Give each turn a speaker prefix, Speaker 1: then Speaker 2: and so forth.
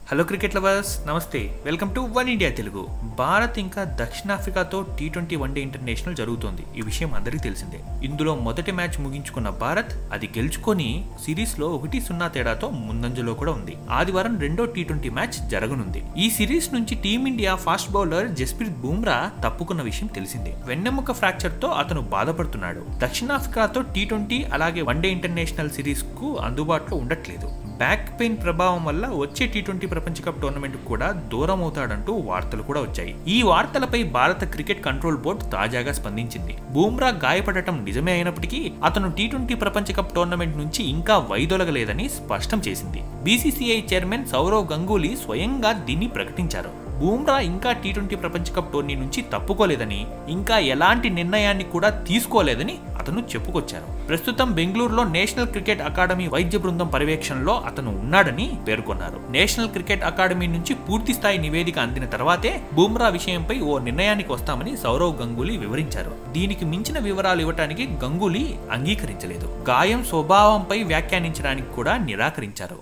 Speaker 1: hello cricket lovers నమస్తే welcome to one India Telugu Bharat ఇంకా దక్షిణాఫ్రికాతో టీ ట్వంటీ వన్డే ఇంటర్నేషనల్ జరుగుతోంది ఈ విషయం అందరికీ తెలిసిందే ఇందులో మొదటి మ్యాచ్ ముగించుకున్న భారత్ అది గెలుచుకొని సిరీస్ లో ఒకటి సున్నా తేడాతో ముందంజలో కూడా ఉంది ఆదివారం రెండో టీ ట్వంటీ మ్యాచ్ జరగనుంది ఈ సిరీస్ నుంచి team India fast bowler Jasprit Bumrah తప్పుకున్న విషయం తెలిసిందే వెన్నెముక ఫ్రాక్చర్ తో అతను బాధపడుతున్నాడు దక్షిణాఫ్రికాతో టీ ట్వంటీ అలాగే వన్డే ఇంటర్నేషనల్ సిరీస్ కు అందుబాటులో ఉండట్లేదు బ్యాక్ పెయిన్ ప్రభావం వల్ల వచ్చే టీ ట్వంటీ ప్రపంచ కప్ టోర్నమెంట్ కూడా దూరం అవుతాడంటూ వార్తలు కూడా వచ్చాయి ఈ వార్తలపై భారత క్రికెట్ కంట్రోల్ బోర్డు తాజాగా స్పందించింది బూమ్రా గాయపడటం నిజమే అయినప్పటికీ అతను టీ ట్వంటీ ప్రపంచ కప్ టోర్నమెంట్ నుంచి ఇంకా వైదొలగలేదని స్పష్టం చేసింది బీసీసీఐ చైర్మన్ సౌరవ్ గంగూలీ స్వయంగా దీన్ని ప్రకటించారు బూమ్రా ఇంకా టీ ట్వంటీ ప్రపంచ కప్ టోర్నీ నుంచి తప్పుకోలేదని ఇంకా ఎలాంటి నిర్ణయాన్ని కూడా తీసుకోలేదని అతను చెప్పుకొచ్చారు ప్రస్తుతం బెంగళూరులో నేషనల్ క్రికెట్ అకాడమీ వైద్య బృందం పర్యవేక్షణలో అతను ఉన్నాడని పేర్కొన్నారు నేషనల్ క్రికెట్ అకాడమీ నుంచి పూర్తి స్థాయి నివేదిక అందిన తర్వాతే బూమ్రా విషయంపై ఓ నిర్ణయానికి వస్తామని సౌరవ్ గంగూలీ వివరించారు దీనికి మించిన వివరాలు ఇవ్వడానికి గంగూలీ అంగీకరించలేదు గాయం స్వభావంపై వ్యాఖ్యానించడానికి కూడా నిరాకరించారు